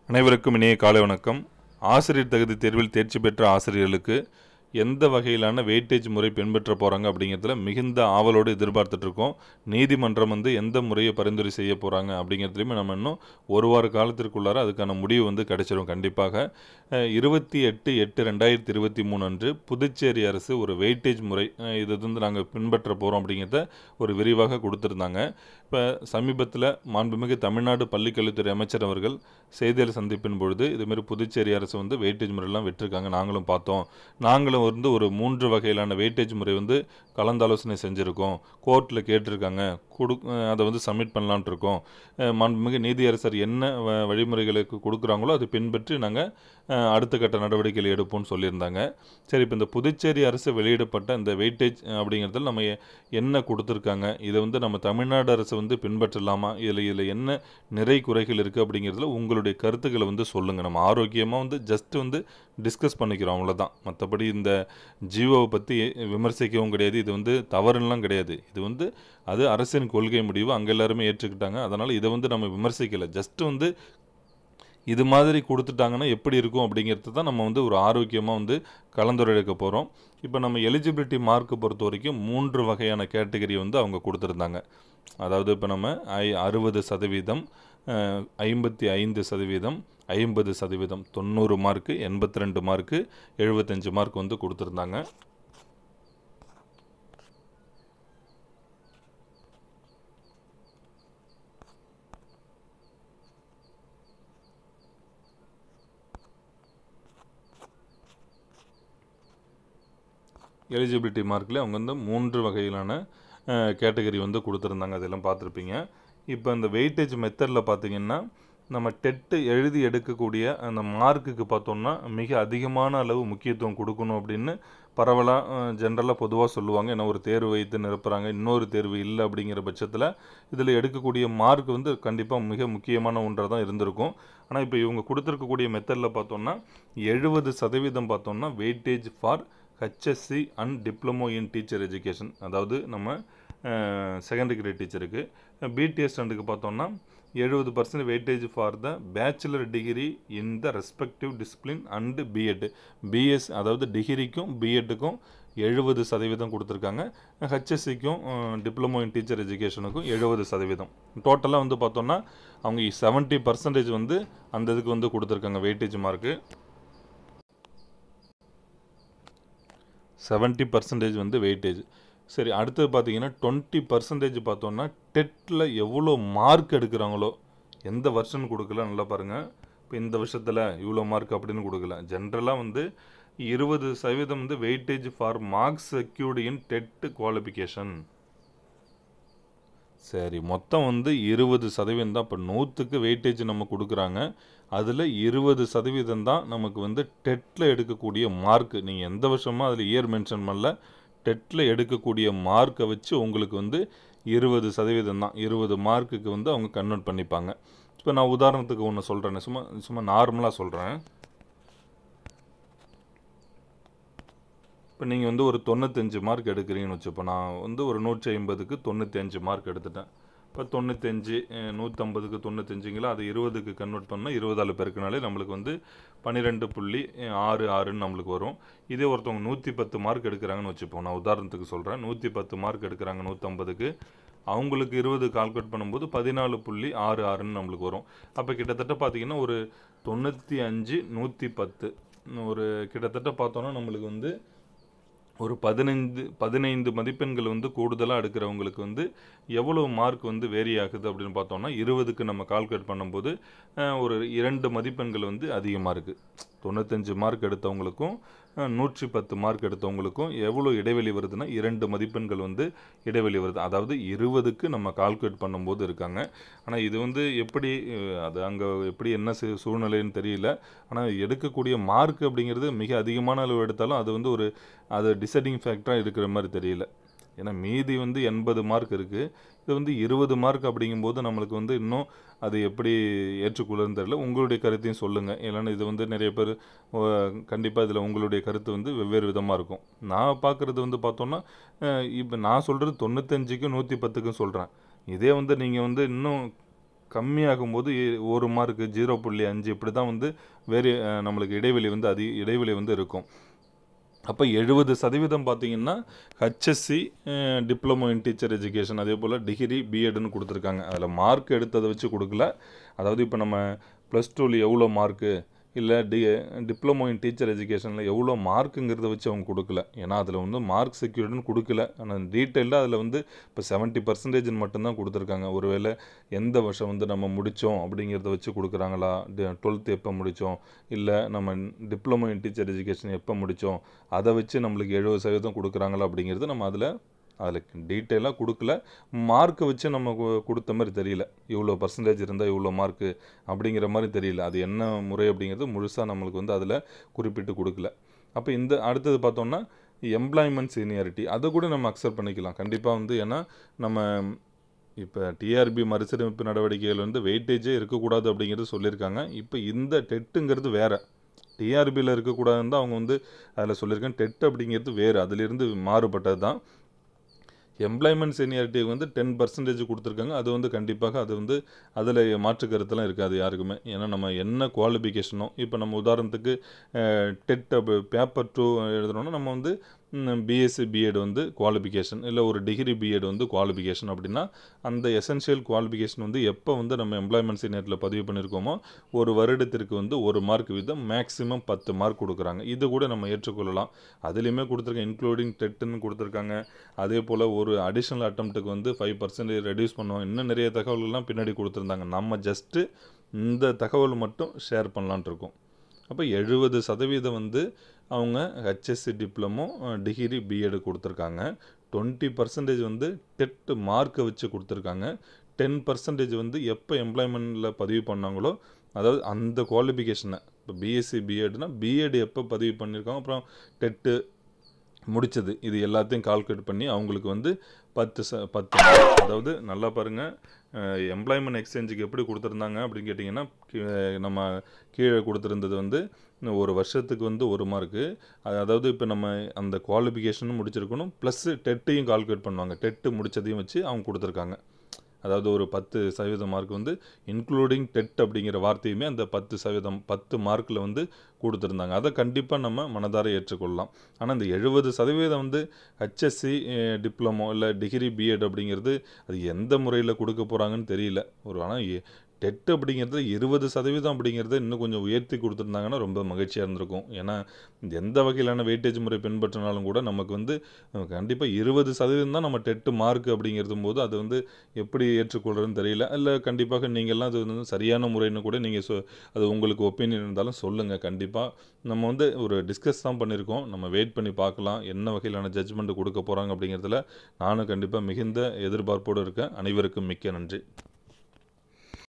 அனைவருக்கும் இனிய காலை வணக்கம் ஆசிரியர் தகுதி தேர்வில் தேர்ச்சி பெற்ற ஆசிரியர்களுக்கு எந்த வகையிலான வெயிட்டேஜ் முறை பின்பற்ற போகிறாங்க அப்படிங்கிறதுல மிகுந்த ஆவலோடு எதிர்பார்த்துட்டு இருக்கோம் நீதிமன்றம் வந்து எந்த முறையை பரிந்துரை செய்ய போகிறாங்க அப்படிங்கிறதுலையுமே நம்ம இன்னும் ஒரு வார காலத்திற்குள்ளார அதுக்கான முடிவு வந்து கிடைச்சிரும் கண்டிப்பாக அஹ், இருபத்தி எட்டு எட்டு ரெண்டாயிரத்தி இருபத்தி மூணு அன்று புதுச்சேரி அரசு ஒரு வெயிட்டேஜ் முறை அஹ், இது வந்து நாங்கள் பின்பற்ற போகிறோம் அப்படிங்கிறத ஒரு விரிவாக கொடுத்துருந்தாங்க இப்போ சமீபத்தில் மாண்புமிகு தமிழ்நாடு பள்ளிக்கல்வித்துறை அமைச்சர் அவர்கள் செய்தியாளர் சந்திப்பின் பொழுது இதுமாரி புதுச்சேரி அரசு வந்து வெயிட்டேஜ் முறையெல்லாம் விட்டிருக்காங்க நாங்களும் பார்த்தோம் நாங்களும் வந்து ஒரு மூன்று வகையிலான வெயிட்டேஜ் முறை வந்து கலந்தாலோசனை செஞ்சுருக்கோம் கோர்ட்டில் கேட்டிருக்காங்க கொடு அஹ் அதை வந்து சப்மிட் பண்ணலான்ட்டு இருக்கோம் அஹ் மாண்புமிகு நீதியரசர் என்ன வ- வழிமுறைகளுக்கு கொடுக்குறாங்களோ அதை பின்பற்றி நாங்கள் அடுத்த கட்ட நடவடிக்கைகள் எடுப்போம்னு சொல்லியிருந்தாங்க சரி இப்போ இந்த புதுச்சேரி அரசு வெளியிடப்பட்ட இந்த வெயிட்டேஜ் அப்படிங்கிறதுல நம்ம எ- என்ன கொடுத்துருக்காங்க இதை வந்து நம்ம தமிழ்நாடு அரசு வந்து பின்பற்றலாமா இதில் இதில் என்ன நிறை குறைகள் இருக்குது அப்படிங்கிறதுல உங்களுடைய கருத்துக்களை வந்து சொல்லுங்கள் நம்ம ஆரோக்கியமாக வந்து ஜஸ்ட் வந்து டிஸ்கஸ் பண்ணிக்கிறோம் அவ்வளோதான் மற்றபடி இந்த ஜியோவை பற்றி விமர்சிக்கவும் கிடையாது இது வந்து தவறுலாம் கிடையாது இது வந்து அது அரசின் கொள்கை முடிவு அங்கே எல்லாருமே ஏற்றுக்கிட்டாங்க அதனால் இதை வந்து நம்ம விமர்சிக்கலை ஜஸ்ட் வந்து இது மாதிரி கொடுத்துட்டாங்கன்னா எப்படி இருக்கும் அப்படிங்கிறது தான் நம்ம வந்து ஒரு ஆரோக்கியமாக வந்து கலந்துரையாட போகிறோம் இப்போ நம்ம எலிஜிபிலிட்டி மார்க்கை பொறுத்த வரைக்கும் மூன்று வகையான கேட்டகரி வந்து அவங்க கொடுத்துருந்தாங்க அதாவது இப்போ நம்ம ஐ அறுபது சதவீதம் அஹ், ஐம்பத்தி ஐந்து சதவீதம் ஐம்பது சதவீதம் தொண்ணூறு மார்க்கு எண்பத்தி ரெண்டு மார்க்கு எழுபத்தஞ்சு மார்க் வந்து கொடுத்துருந்தாங்க எலிஜிபிலிட்டி மார்க்கில் அவங்க வந்து மூன்று வகையிலான கேட்டகரி வந்து கொடுத்துருந்தாங்க அதெல்லாம் பார்த்துருப்பீங்க இப்போ இந்த வெயிட்டேஜ் மெத்தடில் பார்த்தீங்கன்னா நம்ம டெட்டு எழுதி எடுக்கக்கூடிய அந்த மார்க்குக்கு பார்த்தோம்னா மிக அதிகமான அளவு முக்கியத்துவம் கொடுக்கணும் அப்படின்னு பரவலாக ஜென்ரலாக பொதுவாக சொல்லுவாங்க ஏன்னா ஒரு தேர்வு வைத்து நிரப்புறாங்க இன்னொரு தேர்வு இல்லை அப்படிங்கிற பட்சத்தில் இதில் எடுக்கக்கூடிய மார்க் வந்து கண்டிப்பாக மிக முக்கியமான ஒன்றாக தான் இருந்திருக்கும் ஆனால் இப்போ இவங்க கொடுத்துருக்கக்கூடிய மெத்தடில் பார்த்தோம்னா எழுபது சதவீதம் பார்த்தோம்னா weightage for HSC and diploma in teacher education அதாவது நம்ம செகண்டரி கிரேட் டீச்சருக்கு பிடிஎஸ் ஸ்டாண்டுக்கு பார்த்தோம்னா எழுபது percent weightage for the bachelor degree in the respective discipline and BEd BS அதாவது டிகிரிக்கும் பிஎட்டுக்கும் எழுபது சதவீதம் கொடுத்துருக்காங்க ஹெச்எஸ்சிக்கும் டிப்ளமோ இன் டீச்சர் எஜுகேஷனுக்கும் எழுபது சதவீதம் டோட்டலாக வந்து பார்த்தோம்னா அவங்க செவன்ட்டி பர்சன்டேஜ் வந்து அந்த இதுக்கு வந்து கொடுத்துருக்காங்க வெயிட்டேஜ் மார்க்கு செவன்ட்டி பர்சன்டேஜ் வந்து வெயிட்டேஜ் சரி அடுத்தது பார்த்தீங்கன்னா டுவெண்ட்டி பர்சன்டேஜ் பார்த்தோம்னா டெட்டில் எவ்வளோ மார்க் எடுக்கிறாங்களோ எந்த வருஷன் கொடுக்கல நல்லா பாருங்கள் இப்போ இந்த வருஷத்தில் இவ்வளோ மார்க் அப்படின்னு கொடுக்கல ஜென்ரலாக வந்து இருபது சதவீதம் வந்து weightage for marks secured in TET qualification சரி மொத்தம் வந்து இருபது சதவீதம் தான் இப்போ நூற்றுக்கு வெயிட்டேஜ் நம்ம கொடுக்குறாங்க அதில் இருபது சதவீதம் தான் நமக்கு வந்து டெட்டில் எடுக்கக்கூடிய மார்க் நீங்கள் எந்த வருஷமாக அதில் இயர் மென்ஷன் பண்ணல டெட்டில் எடுக்கக்கூடிய மார்க்கை வச்சு உங்களுக்கு வந்து இருபது சதவீதம் தான் இருபது மார்க்குக்கு வந்து அவங்க கன்வெர்ட் பண்ணிப்பாங்க இப்போ நான் உதாரணத்துக்கு ஒன்று சொல்கிறேன் சும்மா சும்மா நார்மலாக சொல்கிறேன் இப்போ நீங்கள் வந்து ஒரு தொண்ணூத்தஞ்சு மார்க் எடுக்கிறீங்கன்னு வச்சு இப்போ நான் வந்து ஒரு நூற்றி ஐம்பதுக்கு தொண்ணூற்றி அஞ்சு மார்க் எடுத்துட்டேன் இப்போ தொண்ணூத்தஞ்சு அஹ், நூற்றம்பதுக்கு தொண்ணூத்தஞ்சுங்களா அது இருபதுக்கு கன்வெர்ட் பண்ணால் இருபதாலு பேருக்குனாலே நம்மளுக்கு வந்து பன்னிரெண்டு புள்ளி அஹ், ஆறு ஆறுன்னு நம்மளுக்கு வரும் இதே ஒருத்தவங்க நூற்றி பத்து மார்க் எடுக்கிறாங்கன்னு வச்சுப்போம் நான் உதாரணத்துக்கு சொல்கிறேன் நூற்றி பத்து மார்க் எடுக்கிறாங்க நூற்றம்பதுக்கு அவங்களுக்கு இருபது கால்குலேட் பண்ணும்போது பதினாலு புள்ளி ஆறு ஆறுன்னு நம்மளுக்கு வரும் அப்போ கிட்டத்தட்ட பார்த்தீங்கன்னா ஒரு தொண்ணூற்றி அஞ்சு நூற்றி பத்து ஒரு கிட்டத்தட்ட பார்த்தோன்னா நம்மளுக்கு வந்து ஒரு பதினைந்து பதினைந்து மதிப்பெண்கள் வந்து கூடுதலாக எடுக்கிறவங்களுக்கு வந்து எவ்வளோ மார்க் வந்து வேரி ஆகுது அப்படின்னு பார்த்தோம்னா இருபதுக்கு நம்ம கால்குலேட் பண்ணும்போது அஹ், ஒரு இரண்டு மதிப்பெண்கள் வந்து அதிகமாக இருக்குது தொண்ணூத்தஞ்சு மார்க் எடுத்தவங்களுக்கும் அஹ், நூற்றி பத்து மார்க் எடுத்தவங்களுக்கும் எவ்வளோ இடைவெளி வருதுன்னா இரண்டு மதிப்பெண்கள் வந்து இடைவெளி வருது அதாவது இருபதுக்கு நம்ம கால்குலேட் பண்ணும்போது இருக்காங்க ஆனால் இது வந்து எப்படி அஹ், அது அங்கே எப்படி என்ன சூ- சூழ்நிலைன்னு தெரியல ஆனால் எடுக்கக்கூடிய மார்க் அப்படிங்கிறது மிக அதிகமான அளவு எடுத்தாலும் அது வந்து ஒரு அது டிசைடிங் ஃபேக்டராக இருக்கிற மாதிரி தெரியல ஏன்னா மீதி வந்து எண்பது மார்க் இருக்குது இது வந்து இருபது மார்க் அப்படிங்கும்போது நம்மளுக்கு வந்து இன்னும் அது எப்படி ஏற்றுக்கொள்ளுன்னு தெரியல உங்களுடைய கருத்தையும் சொல்லுங்கள் இல்லைன்னா இது வந்து நிறைய பேர் கண்டிப்பாக இதில் உங்களுடைய கருத்து வந்து வெவ்வேறு விதமாக இருக்கும் நான் பார்க்குறது வந்து பார்த்தோன்னா இப்போ நான் சொல்கிறது தொண்ணூத்தஞ்சுக்கும் நூற்றி பத்துக்கும் சொல்கிறேன் இதே வந்து நீங்கள் வந்து இன்னும் கம்மியாகும்போது எ- ஒரு மார்க்கு ஜீரோ புள்ளி அஞ்சு இப்படி தான் வந்து வேறு அஹ், நம்மளுக்கு இடைவெளி வந்து அதி இடைவெளி வந்து இருக்கும் அப்போ எழுபது சதவீதம் பார்த்தீங்கன்னா HSC diploma in teacher education அதே போல் டிகிரி பிஎட்னு கொடுத்துருக்காங்க அதில் மார்க் எடுத்ததை வச்சு கொடுக்கல அதாவது இப்போ நம்ம ப்ளஸ் டூவில் எவ்வளோ மார்க்கு இல்லை டி டிப்ளமோ இன் டீச்சர் எஜுகேஷனில் எவ்வளோ மார்க்குங்கிறத வச்சு அவங்க கொடுக்கல ஏன்னா அதில் வந்து மார்க் செக்யூரிட்டின்னு கொடுக்கல ஆனால் டீட்டெயிலாக அதில் வந்து இப்போ செவன்ட்டி பர்சன்டேஜ் மட்டும்தான் கொடுத்துருக்காங்க ஒருவேளை எந்த வருஷம் வந்து நம்ம முடித்தோம் அப்படிங்கிறத வச்சு கொடுக்குறாங்களா டுவெல்த்து எப்போ முடித்தோம் இல்லை நம்ம டிப்ளமோ இன் டீச்சர் எஜுகேஷன் எப்போ முடித்தோம் அதை வச்சு நம்மளுக்கு எழுபது சதவீதம் கொடுக்குறாங்களா அப்படிங்கிறது நம்ம அதில் அதில் டீட்டெயிலாக கொடுக்கல மார்க்கை வச்சு நம்ம கு- கொடுத்த மாதிரி தெரியல இவ்வளோ பர்சன்டேஜ் இருந்தால் இவ்வளோ மார்க்கு அப்படிங்கிற மாதிரி தெரியல அது என்ன முறை அப்படிங்கிறது முழுசாக நம்மளுக்கு வந்து அதில் குறிப்பிட்டு கொடுக்கல அப்போ இந்த அடுத்தது பார்த்தோம்னா எம்ப்ளாய்மெண்ட் சீனியாரிட்டி அதை கூட நம்ம அக்செப்ட் பண்ணிக்கலாம் கண்டிப்பாக வந்து ஏன்னா நம்ம இப்போ டிஆர்பி மறுசீரமைப்பு நடவடிக்கைகள் வந்து வெயிட்டேஜே இருக்கக்கூடாது அப்படிங்கிறது சொல்லியிருக்காங்க இப்போ இந்த டெட்டுங்கிறது வேறு டிஆர்பியில் இருக்கக்கூடாதுன்னு தான் அவங்க வந்து அதில் சொல்லியிருக்காங்க டெட் அப்படிங்கிறது வேறு அதிலிருந்து மாறுபட்டது தான் எம்ப்ளாய்மெண்ட் சீனியாரிட்டி வந்து டென் பர்சன்டேஜ் கொடுத்துருக்காங்க அது வந்து கண்டிப்பாக அது வந்து அதில் மாற்று கருத்தெல்லாம் இருக்காது யாருக்குமே ஏன்னா நம்ம என்ன குவாலிஃபிகேஷனோ இப்போ நம்ம உதாரணத்துக்கு டெட் பேப்பர் டூ எழுதுனோன்னா நம்ம வந்து பிஎஸ்சி பிஎட் வந்து குவாலிஃபிகேஷன் இல்லை ஒரு டிகிரி பிஎட் வந்து குவாலிஃபிகேஷன் அப்படின்னா அந்த எசென்ஷியல் குவாலிஃபிகேஷன் வந்து எப்போ வந்து நம்ம எம்ப்ளாய்மெண்ட் சீனியரில் பதிவு பண்ணியிருக்கோமோ ஒரு வருடத்திற்கு வந்து ஒரு மார்க் வீதம் மேக்ஸிமம் பத்து மார்க் கொடுக்குறாங்க இது கூட நம்ம ஏற்றுக்கொள்ளலாம் அதுலேயுமே கொடுத்துருக்காங்க இன்க்ளூடிங் டெட்டுன்னு கொடுத்துருக்காங்க அதே போல் ஒரு அடிஷ்னல் அட்டம்ப்ட்டுக்கு வந்து ஃபைவ் பர்சன்டேஜ் ரெடியூஸ் பண்ணுவோம் இன்னும் நிறைய தகவல்கள்லாம் பின்னாடி கொடுத்துருந்தாங்க நம்ம ஜஸ்ட்டு இந்த தகவல் மட்டும் ஷேர் பண்ணலான்ட்டு இருக்கோம் அப்போ எழுபது சதவீதம் வந்து அவங்க ஹெச்எஸ்சி டிப்ளமோ டிகிரி பிஎட் கொடுத்துருக்காங்க டுவெண்ட்டி பர்சன்டேஜ் வந்து டெட் மார்க்கை வச்சு கொடுத்துருக்காங்க டென் பர்சன்டேஜ் வந்து எப்போ எம்ப்ளாய்மெண்ட்டில் பதிவு பண்ணாங்களோ அதாவது அந்த குவாலிஃபிகேஷனை இப்போ பிஎஸ்சி பிஎட்னா பிஎட் எப்போ பதிவு பண்ணியிருக்காங்க அப்புறம் டெட்டு முடிச்சது இது எல்லாத்தையும் கால்குலேட் பண்ணி அவங்களுக்கு வந்து பத்து ச பத்து mark. அதாவது நல்லா பாருங்கள் எம்ப்ளாய்மெண்ட் எக்ஸ்சேஞ்சுக்கு எப்படி கொடுத்துருந்தாங்க அப்படின்னு கேட்டிங்கன்னா கீ- நம்ம கீழே கொடுத்துருந்தது வந்து இன்னும் ஒரு வருஷத்துக்கு வந்து ஒரு மார்க்கு அதாவது இப்போ நம்ம அந்த குவாலிஃபிகேஷனும் முடிச்சிருக்கணும் ப்ளஸ் டெட்டையும் கால்குலேட் பண்ணுவாங்க டெட்டு முடிச்சதையும் வச்சு அவங்க கொடுத்துருக்காங்க அதாவது ஒரு பத்து சதவீதம் மார்க் வந்து இன்க்ளூடிங் டெட் அப்படிங்கிற வார்த்தையுமே அந்த பத்து சதவீதம் பத்து மார்க்கில் வந்து கொடுத்துருந்தாங்க அதை கண்டிப்பாக நம்ம மனதார ஏற்றுக்கொள்ளலாம் ஆனால் இந்த எழுபது சதவீதம் வந்து ஹெச்எஸ்சி டிப்ளமோ இல்லை டிகிரி பிஎட் அப்படிங்கிறது அது எந்த முறையில் கொடுக்க போகிறாங்கன்னு தெரியல ஒரு ஆனால் டெட் அப்படிங்கிறது இருபது சதவீதம் அப்படிங்கிறத இன்னும் கொஞ்சம் உயர்த்தி கொடுத்துருந்தாங்கன்னா ரொம்ப மகிழ்ச்சியாக இருந்திருக்கும் ஏன்னா எந்த வகையிலான வெயிட்டேஜ் முறை பின்பற்றினாலும் கூட நமக்கு வந்து கண்டிப்பாக இருபது சதவீதம் தான் நம்ம டெட்டு மார்க் அப்படிங்கிறது போது அது வந்து எப்படி ஏற்றுக்கொள்கிறதுன்னு தெரியல இல்லை கண்டிப்பாக நீங்கள்லாம் அது வந்து சரியான முறைன்னு கூட நீங்கள் சொ அது உங்களுக்கு ஒப்பீனியன் இருந்தாலும் சொல்லுங்கள் கண்டிப்பாக நம்ம வந்து ஒரு டிஸ்கஸ் தான் பண்ணியிருக்கோம் நம்ம வெயிட் பண்ணி பார்க்கலாம் என்ன வகையிலான ஜட்ஜ்மெண்ட் கொடுக்க போகிறாங்க அப்படிங்கிறதுல நானும் கண்டிப்பாக மிகுந்த எதிர்பார்ப்போடு இருக்கேன் அனைவருக்கும் மிக்க நன்றி